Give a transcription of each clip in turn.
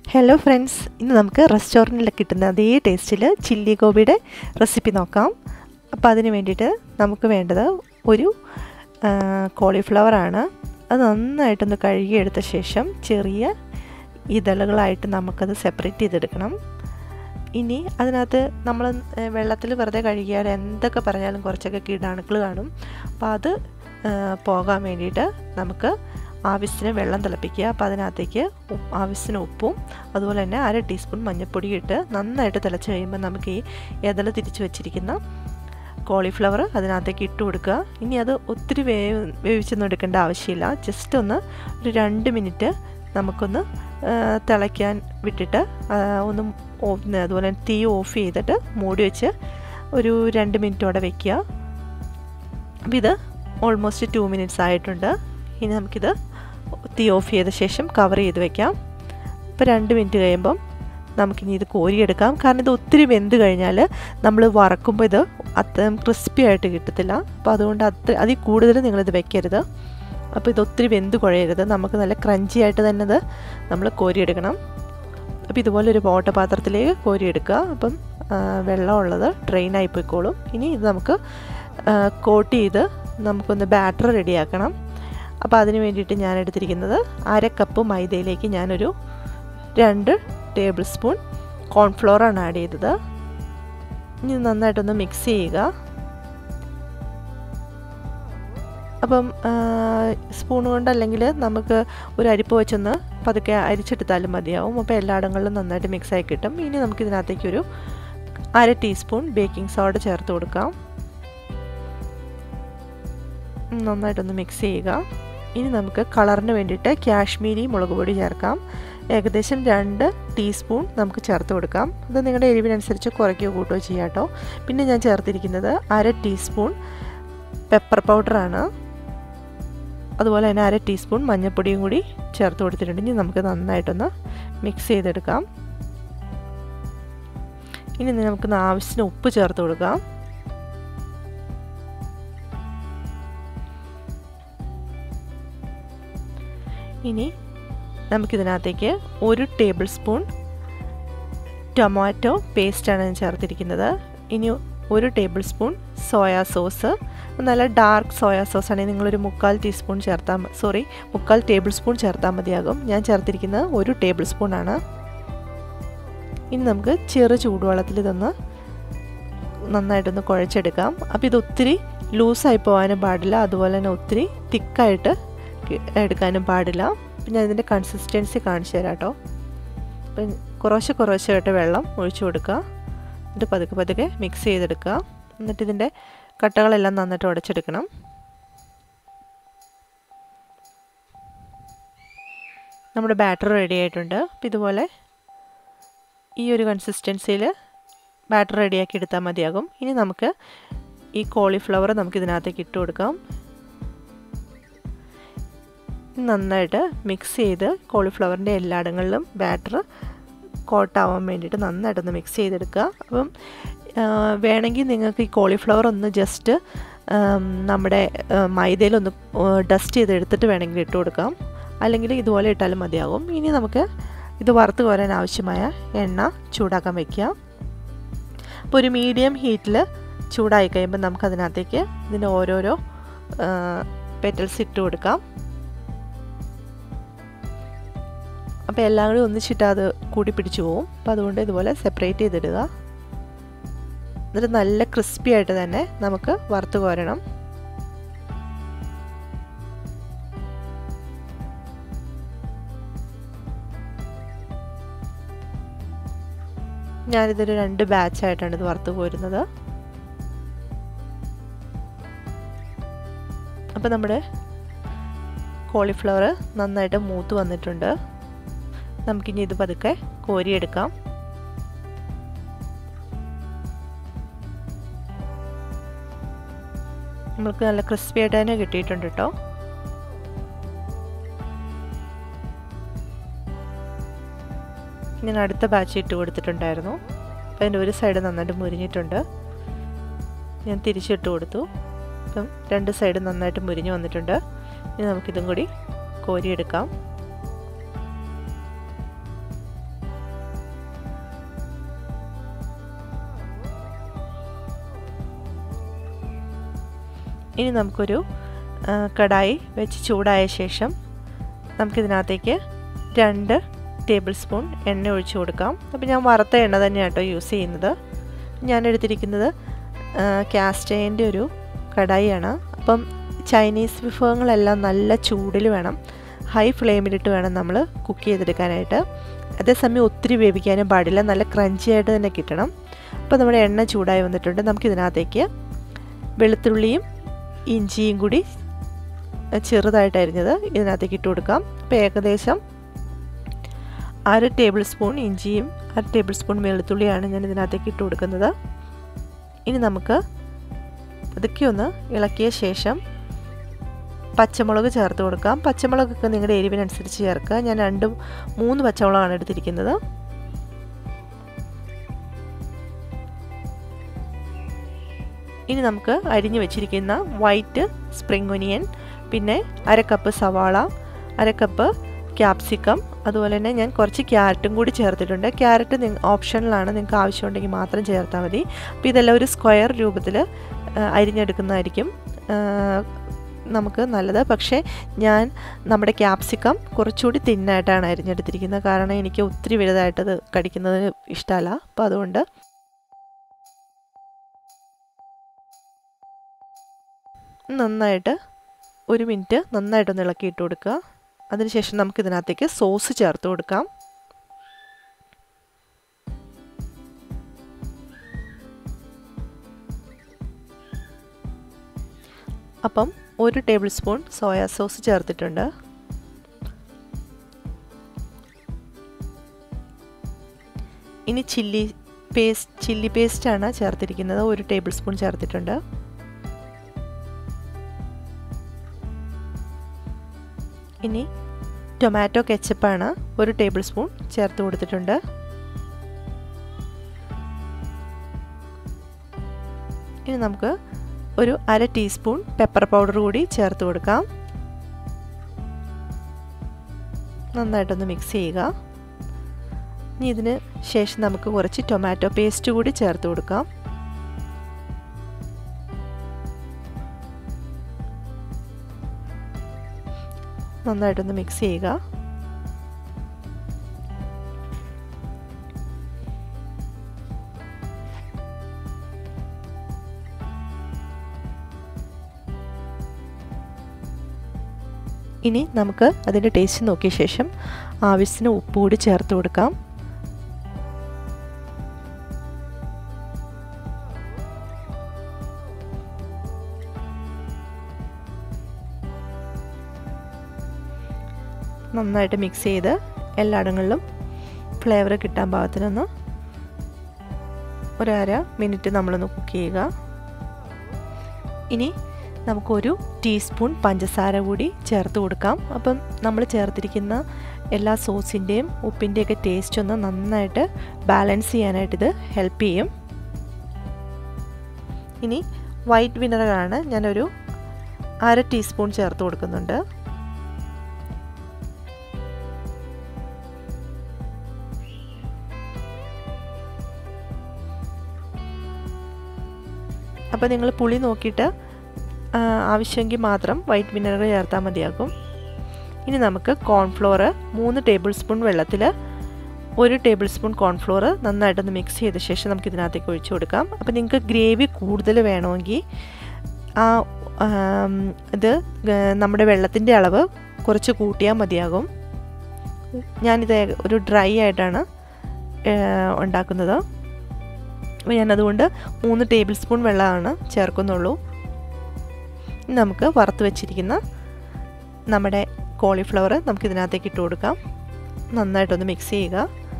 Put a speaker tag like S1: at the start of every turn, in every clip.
S1: hello friends ഇന്ന് നമുക്ക് റെസ്റ്റോറൻറ്റിൽ കിട്ടുന്ന അതേ ടേസ്റ്റിൽ ചില്ലി ഗോപിയുടെ റെസിപ്പി നോക്കാം അപ്പോൾ അതിന് വേണ്ടിയിട്ട് നമുക്ക് വേണ്ടത് ഒരു കോളിഫ്ലവറാണ് അത് നന്നായിട്ടൊന്ന് കഴുകിയെടുത്ത ശേഷം ചെറിയ ഇതളുകളായിട്ട് നമുക്കത് സെപ്പറേറ്റ് ചെയ്തെടുക്കണം ഇനി അതിനകത്ത് നമ്മൾ വെള്ളത്തിൽ വെറുതെ കഴുകിയാൽ എന്തൊക്കെ പറഞ്ഞാലും കുറച്ചൊക്കെ കീടാണുക്കൾ കാണും അപ്പോൾ അത് പോകാൻ വേണ്ടിയിട്ട് നമുക്ക് ആവശ്യത്തിന് വെള്ളം തിളപ്പിക്കുക അപ്പോൾ അതിനകത്തേക്ക് ആവശ്യത്തിന് ഉപ്പും അതുപോലെ തന്നെ അര ടീസ്പൂൺ മഞ്ഞൾപ്പൊടി ഇട്ട് നന്നായിട്ട് തിളച്ച് കഴിയുമ്പോൾ നമുക്ക് ഈ ഇതള തിരിച്ച് വെച്ചിരിക്കുന്ന കോളിഫ്ലവർ അതിനകത്തേക്ക് ഇട്ട് കൊടുക്കുക ഇനി അത് ഒത്തിരി വേവ് വേവിച്ചൊന്നും എടുക്കേണ്ട ആവശ്യമില്ല ജസ്റ്റ് ഒന്ന് ഒരു രണ്ട് മിനിറ്റ് നമുക്കൊന്ന് തിളയ്ക്കാൻ വിട്ടിട്ട് ഒന്ന് അതുപോലെ തീ ഓഫ് ചെയ്തിട്ട് മൂടി വെച്ച് ഒരു രണ്ട് മിനിറ്റോടെ വെക്കുക അപ്പോൾ ഇത് ഓൾമോസ്റ്റ് ടു മിനിറ്റ്സ് ആയിട്ടുണ്ട് ഇനി നമുക്കിത് തീ ഓഫ് ചെയ്ത ശേഷം കവർ ചെയ്ത് വെക്കാം ഇപ്പോൾ രണ്ട് മിനിറ്റ് കഴിയുമ്പം നമുക്കിനി ഇത് കോരിയെടുക്കാം കാരണം ഇത് ഒത്തിരി വെന്ത് കഴിഞ്ഞാൽ നമ്മൾ വറക്കുമ്പോൾ ഇത് അത്രയും ക്രിസ്പി ആയിട്ട് കിട്ടത്തില്ല അപ്പോൾ അതുകൊണ്ട് അത്ര അതിൽ കൂടുതൽ നിങ്ങളിത് വെക്കരുത് അപ്പോൾ ഇത് ഒത്തിരി വെന്ത് കുഴയരുത് നമുക്ക് നല്ല ക്രഞ്ചി ആയിട്ട് തന്നെ ഇത് നമ്മൾ കോരിയെടുക്കണം അപ്പോൾ ഇതുപോലെ ഒരു പാത്രത്തിലേക്ക് കോരിയെടുക്കുക അപ്പം വെള്ളമുള്ളത് ഡ്രെയിനായി പോയിക്കോളും ഇനി ഇത് നമുക്ക് കോട്ട് ചെയ്ത് നമുക്കൊന്ന് ബാറ്റർ റെഡിയാക്കണം അപ്പോൾ അതിന് വേണ്ടിയിട്ട് ഞാൻ എടുത്തിരിക്കുന്നത് അര കപ്പ് മൈദയിലേക്ക് ഞാനൊരു രണ്ട് ടേബിൾ സ്പൂൺ കോൺഫ്ലോറാണ് ആഡ് ചെയ്തത് ഇനി നന്നായിട്ടൊന്ന് മിക്സ് ചെയ്യുക അപ്പം സ്പൂൺ കൊണ്ടല്ലെങ്കിൽ നമുക്ക് ഒരു അരിപ്പ് വെച്ചൊന്ന് പതുക്കെ അരിച്ചെടുത്താലും മതിയാവും അപ്പോൾ എല്ലായിടങ്ങളിലും നന്നായിട്ട് മിക്സായി കിട്ടും ഇനി നമുക്കിതിനകത്തേക്കൊരു അര ടീസ്പൂൺ ബേക്കിംഗ് സോഡ ചേർത്ത് കൊടുക്കാം നന്നായിട്ടൊന്ന് മിക്സ് ചെയ്യുക ഇനി നമുക്ക് കളറിന് വേണ്ടിയിട്ട് കാശ്മീരി മുളക് പൊടി ചേർക്കാം ഏകദേശം രണ്ട് ടീസ്പൂൺ നമുക്ക് ചേർത്ത് കൊടുക്കാം അത് നിങ്ങളുടെ എരിവിനനുസരിച്ച് കുറയ്ക്കുകയോ കൂട്ടുകയോ ചെയ്യാം കേട്ടോ പിന്നെ ഞാൻ ചേർത്തിരിക്കുന്നത് അര ടീസ്പൂൺ പെപ്പർ പൗഡറാണ് അതുപോലെ തന്നെ അര ടീസ്പൂൺ മഞ്ഞൾപ്പൊടിയും കൂടി ചേർത്ത് കൊടുത്തിട്ടുണ്ട് ഇനി നമുക്ക് നന്നായിട്ടൊന്ന് മിക്സ് ചെയ്തെടുക്കാം ഇനി നമുക്ക് ആവശ്യത്തിന് ഉപ്പ് ചേർത്ത് കൊടുക്കാം ഇനി നമുക്കിതിനകത്തേക്ക് ഒരു ടേബിൾ സ്പൂൺ ടൊമാറ്റോ പേസ്റ്റാണ് ഞാൻ ചേർത്തിരിക്കുന്നത് ഇനി ഒരു ടേബിൾ സ്പൂൺ സോയാ സോസ് നല്ല ഡാർക്ക് സോയാ സോസ് ആണെങ്കിൽ നിങ്ങളൊരു മുക്കാൽ ടീസ്പൂൺ ചേർത്താൽ സോറി മുക്കാൽ ടേബിൾ സ്പൂൺ ചേർത്താൽ മതിയാകും ഞാൻ ചേർത്തിരിക്കുന്നത് ഒരു ടേബിൾ സ്പൂൺ ആണ് ഇനി നമുക്ക് ചെറു ചൂടുവെള്ളത്തിൽ ഇതൊന്ന് നന്നായിട്ടൊന്ന് കുഴച്ചെടുക്കാം അപ്പോൾ ഇത് ഒത്തിരി ലൂസായി പോകാനും പാടില്ല അതുപോലെ തന്നെ ഒത്തിരി തിക്കായിട്ട് എടുക്കാനും പാടില്ല പിന്നെ അതിൻ്റെ കൺസിസ്റ്റൻസി കാണിച്ചു തരാം കേട്ടോ അപ്പം കുറേശ്ശെ കുറേശ്ശായിട്ട് വെള്ളം ഒഴിച്ചു കൊടുക്കുക എന്നിട്ട് പതുക്കെ പതുക്കെ മിക്സ് ചെയ്തെടുക്കുക എന്നിട്ട് ഇതിൻ്റെ കട്ടകളെല്ലാം നന്നായിട്ട് ഉടച്ചെടുക്കണം നമ്മുടെ ബാറ്റർ റെഡി ആയിട്ടുണ്ട് അപ്പോൾ ഇതുപോലെ ഈ ഒരു കൺസിസ്റ്റൻസിയിൽ ബാറ്റർ റെഡിയാക്കി എടുത്താൽ മതിയാകും ഇനി നമുക്ക് ഈ കോളിഫ്ലവർ നമുക്ക് ഇതിനകത്തേക്ക് ഇട്ട് കൊടുക്കാം നന്നായിട്ട് മിക്സ് ചെയ്ത് കോളിഫ്ലവറിൻ്റെ എല്ലായിടങ്ങളിലും ബാറ്റർ കോട്ടാവാൻ വേണ്ടിയിട്ട് നന്നായിട്ടൊന്ന് മിക്സ് ചെയ്തെടുക്കുക അപ്പം വേണമെങ്കിൽ നിങ്ങൾക്ക് ഈ കോളിഫ്ലവർ ഒന്ന് ജസ്റ്റ് നമ്മുടെ മൈദയിലൊന്ന് ഡസ്റ്റ് ചെയ്ത് എടുത്തിട്ട് വേണമെങ്കിൽ ഇട്ട് കൊടുക്കാം അല്ലെങ്കിൽ ഇതുപോലെ ഇട്ടാലും മതിയാകും ഇനി നമുക്ക് ഇത് വറുത്ത് കോരാൻ ആവശ്യമായ എണ്ണ ചൂടാക്കാൻ വയ്ക്കുക അപ്പോൾ ഒരു മീഡിയം ഹീറ്റിൽ ചൂടായി കഴിയുമ്പോൾ നമുക്കതിനകത്തേക്ക് ഇതിൻ്റെ ഓരോരോ പെറ്റൽസ് ഇട്ട് കൊടുക്കാം അപ്പോൾ എല്ലാം കൂടി ഒന്നിച്ചിട്ട് അത് കൂടി പിടിച്ചു പോവും അപ്പോൾ അതുകൊണ്ട് ഇതുപോലെ സെപ്പറേറ്റ് ചെയ്തിടുക എന്നിട്ട് നല്ല ക്രിസ്പി ആയിട്ട് തന്നെ നമുക്ക് വറുത്ത് കോരണം ഞാനിതൊരു രണ്ട് ബാച്ചായിട്ടാണ് ഇത് വറുത്ത് കോരുന്നത് അപ്പോൾ നമ്മുടെ കോളിഫ്ലവർ നന്നായിട്ട് മൂത്ത് വന്നിട്ടുണ്ട് നമുക്കിനി ഇത് പതുക്കെ കോരിയെടുക്കാം നമുക്ക് നല്ല ക്രിസ്പി ആയിട്ട് തന്നെ കിട്ടിയിട്ടുണ്ട് കേട്ടോ ഞാൻ അടുത്ത ബാച്ച് ഇട്ട് കൊടുത്തിട്ടുണ്ടായിരുന്നു അപ്പം അതിൻ്റെ ഒരു സൈഡ് നന്നായിട്ട് മുരിഞ്ഞിട്ടുണ്ട് ഞാൻ തിരിച്ചിട്ട് കൊടുത്തു അപ്പം രണ്ട് സൈഡ് നന്നായിട്ട് മുരിഞ്ഞ് വന്നിട്ടുണ്ട് ഇനി നമുക്കിതും കൂടി കോരിയെടുക്കാം ഇനി നമുക്കൊരു കടായി വെച്ച് ചൂടായ ശേഷം നമുക്കിതിനകത്തേക്ക് രണ്ട് ടേബിൾ സ്പൂൺ എണ്ണ ഒഴിച്ചു കൊടുക്കാം അപ്പോൾ ഞാൻ വറുത്ത എണ്ണ തന്നെയാണ് കേട്ടോ യൂസ് ചെയ്യുന്നത് ഞാൻ എടുത്തിരിക്കുന്നത് കാസ്റ്റേൻ്റെ ഒരു കടായിയാണ് അപ്പം ചൈനീസ് വിഭവങ്ങളെല്ലാം നല്ല ചൂടിൽ വേണം ഹൈ ഫ്ലെയിമിലിട്ട് വേണം നമ്മൾ കുക്ക് ചെയ്തെടുക്കാനായിട്ട് അതേസമയം ഒത്തിരി വേവിക്കാനും പാടില്ല നല്ല ക്രഞ്ചി ആയിട്ട് തന്നെ കിട്ടണം അപ്പോൾ നമ്മുടെ എണ്ണ ചൂടായി വന്നിട്ടുണ്ട് നമുക്കിതിനകത്തേക്ക് വെളുത്തുള്ളിയും ഇഞ്ചിയും കൂടി ചെറുതായിട്ട് അരിഞ്ഞത് ഇതിനകത്തേക്ക് ഇട്ട് കൊടുക്കാം അപ്പോൾ ഏകദേശം അര ടേബിൾ സ്പൂൺ ഇഞ്ചിയും അര ടേബിൾ സ്പൂൺ വെളുത്തുള്ളിയാണ് ഞാൻ ഇതിനകത്തേക്ക് ഇട്ട് കൊടുക്കുന്നത് ഇനി നമുക്ക് ഇതൊക്കെ ഒന്ന് ഇളക്കിയ ശേഷം പച്ചമുളക് ചേർത്ത് കൊടുക്കാം പച്ചമുളകൊക്കെ നിങ്ങളുടെ എരിവിനനുസരിച്ച് ചേർക്കുക ഞാൻ രണ്ട് മൂന്ന് പച്ചമുളകാണ് എടുത്തിരിക്കുന്നത് ഇനി നമുക്ക് അരിഞ്ഞു വെച്ചിരിക്കുന്ന വൈറ്റ് സ്പ്രിംഗ് ഒനിയൻ പിന്നെ അര കപ്പ് സവാള അര കപ്പ് ക്യാപ്സിക്കം അതുപോലെ തന്നെ ഞാൻ കുറച്ച് ക്യാരറ്റും കൂടി ചേർത്തിട്ടുണ്ട് ക്യാരറ്റ് നി ഓപ്ഷനിലാണ് നിങ്ങൾക്ക് ആവശ്യമുണ്ടെങ്കിൽ മാത്രം ചേർത്താൽ മതി അപ്പോൾ ഇതെല്ലാം ഒരു സ്ക്വയർ രൂപത്തിൽ അരിഞ്ഞെടുക്കുന്നതായിരിക്കും നമുക്ക് നല്ലത് പക്ഷേ ഞാൻ നമ്മുടെ ക്യാപ്സിക്കം കുറച്ചുകൂടി തിന്നായിട്ടാണ് അരിഞ്ഞെടുത്തിരിക്കുന്നത് കാരണം എനിക്ക് ഒത്തിരി വലുതായിട്ടത് കടിക്കുന്നത് ഇഷ്ടമല്ല അപ്പോൾ അതുകൊണ്ട് നന്നായിട്ട് ഒരു മിനിറ്റ് നന്നായിട്ടൊന്ന് ഇളക്കിയിട്ട് കൊടുക്കുക അതിനുശേഷം നമുക്ക് ഇതിനകത്തേക്ക് സോസ് ചേർത്ത് കൊടുക്കാം അപ്പം ഒരു ടേബിൾ സ്പൂൺ സോയാ സോസ് ചേർത്തിട്ടുണ്ട് ഇനി ചില്ലി പേസ്റ്റ് ചില്ലി പേസ്റ്റാണ് ചേർത്തിരിക്കുന്നത് ഒരു ടേബിൾ സ്പൂൺ ചേർത്തിട്ടുണ്ട് ഇനി ടൊമാറ്റോ കെച്ചപ്പാണ് ഒരു ടേബിൾ സ്പൂൺ ചേർത്ത് കൊടുത്തിട്ടുണ്ട് ഇനി നമുക്ക് ഒരു അര ടീസ്പൂൺ പെപ്പർ പൗഡർ കൂടി ചേർത്ത് കൊടുക്കാം നന്നായിട്ടൊന്ന് മിക്സ് ചെയ്യുക ഇനി ഇതിന് ശേഷം നമുക്ക് കുറച്ച് ടൊമാറ്റോ പേസ്റ്റ് കൂടി ചേർത്ത് കൊടുക്കാം നന്നായിട്ടൊന്ന് മിക്സ് ചെയ്യുക ഇനി നമുക്ക് അതിൻ്റെ ടേസ്റ്റ് നോക്കിയ ശേഷം ആവശ്യത്തിന് ഉപ്പ് കൂടി ചേർത്ത് കൊടുക്കാം നന്നായിട്ട് മിക്സ് ചെയ്ത് എല്ലായിടങ്ങളിലും ഫ്ലേവർ കിട്ടാൻ പാകത്തിനൊന്ന് ഒരു അര മിനിറ്റ് നമ്മളൊന്ന് കുക്ക് ചെയ്യുക ഇനി നമുക്കൊരു ടീസ്പൂൺ പഞ്ചസാര കൂടി ചേർത്ത് കൊടുക്കാം അപ്പം നമ്മൾ ചേർത്തിരിക്കുന്ന എല്ലാ സോസിൻ്റെയും ഉപ്പിൻ്റെയൊക്കെ ടേസ്റ്റ് ഒന്ന് നന്നായിട്ട് ബാലൻസ് ചെയ്യാനായിട്ട് ഇത് ഹെൽപ്പ് ചെയ്യും ഇനി വൈറ്റ് വിനറാണ് ഞാനൊരു അര ടീസ്പൂൺ ചേർത്ത് കൊടുക്കുന്നുണ്ട് അപ്പോൾ നിങ്ങൾ പുളി നോക്കിയിട്ട് ആവശ്യമെങ്കിൽ മാത്രം വൈറ്റ് വിനെഗർ ചേർത്താൽ മതിയാകും ഇനി നമുക്ക് കോൺഫ്ലോർ മൂന്ന് ടേബിൾ സ്പൂൺ വെള്ളത്തിൽ ഒരു ടേബിൾ സ്പൂൺ കോൺഫ്ലോർ നന്നായിട്ടൊന്ന് മിക്സ് ചെയ്ത ശേഷം നമുക്ക് ഇതിനകത്തേക്ക് ഒഴിച്ചു കൊടുക്കാം അപ്പോൾ നിങ്ങൾക്ക് ഗ്രേവി കൂടുതൽ വേണമെങ്കിൽ ആ ഇത് നമ്മുടെ വെള്ളത്തിൻ്റെ അളവ് കുറച്ച് കൂട്ടിയാൽ മതിയാകും ഞാനിത് ഒരു ഡ്രൈ ആയിട്ടാണ് ഉണ്ടാക്കുന്നത് അപ്പോൾ ഞാനതുകൊണ്ട് മൂന്ന് ടേബിൾ സ്പൂൺ വെള്ളമാണ് ചേർക്കുന്നുള്ളൂ നമുക്ക് വറുത്ത് വെച്ചിരിക്കുന്ന നമ്മുടെ കോളിഫ്ലവർ നമുക്ക് ഇതിനകത്തേക്ക് ഇട്ട് കൊടുക്കാം നന്നായിട്ടൊന്ന് മിക്സ് ചെയ്യുക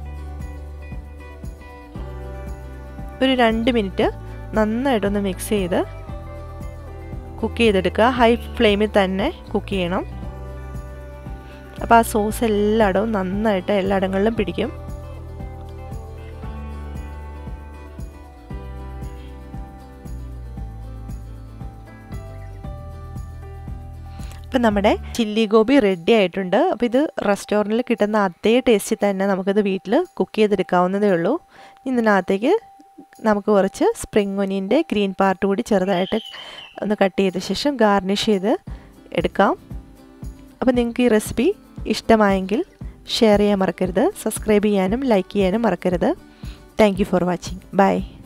S1: ഒരു രണ്ട് മിനിറ്റ് നന്നായിട്ടൊന്ന് മിക്സ് ചെയ്ത് കുക്ക് ചെയ്തെടുക്കുക ഹൈ ഫ്ലെയിമിൽ തന്നെ കുക്ക് ചെയ്യണം അപ്പോൾ ആ സോസ് എല്ലായിടവും നന്നായിട്ട് എല്ലായിടങ്ങളിലും പിടിക്കും ഇപ്പം നമ്മുടെ ചില്ലി ഗോബി റെഡി ആയിട്ടുണ്ട് അപ്പോൾ ഇത് റെസ്റ്റോറൻറ്റിൽ കിട്ടുന്ന അതേ ടേസ്റ്റിൽ തന്നെ നമുക്കിത് വീട്ടിൽ കുക്ക് ചെയ്തെടുക്കാവുന്നതേ ഉള്ളൂ ഇതിനകത്തേക്ക് നമുക്ക് കുറച്ച് സ്പ്രിംഗ് ഒനിയൻ്റെ ഗ്രീൻ പാർട്ട് കൂടി ചെറുതായിട്ട് ഒന്ന് കട്ട് ചെയ്ത ശേഷം ഗാർണിഷ് ചെയ്ത് എടുക്കാം അപ്പോൾ നിങ്ങൾക്ക് ഈ റെസിപ്പി ഇഷ്ടമായെങ്കിൽ ഷെയർ ചെയ്യാൻ മറക്കരുത് സബ്സ്ക്രൈബ് ചെയ്യാനും ലൈക്ക് ചെയ്യാനും മറക്കരുത് thank you for watching by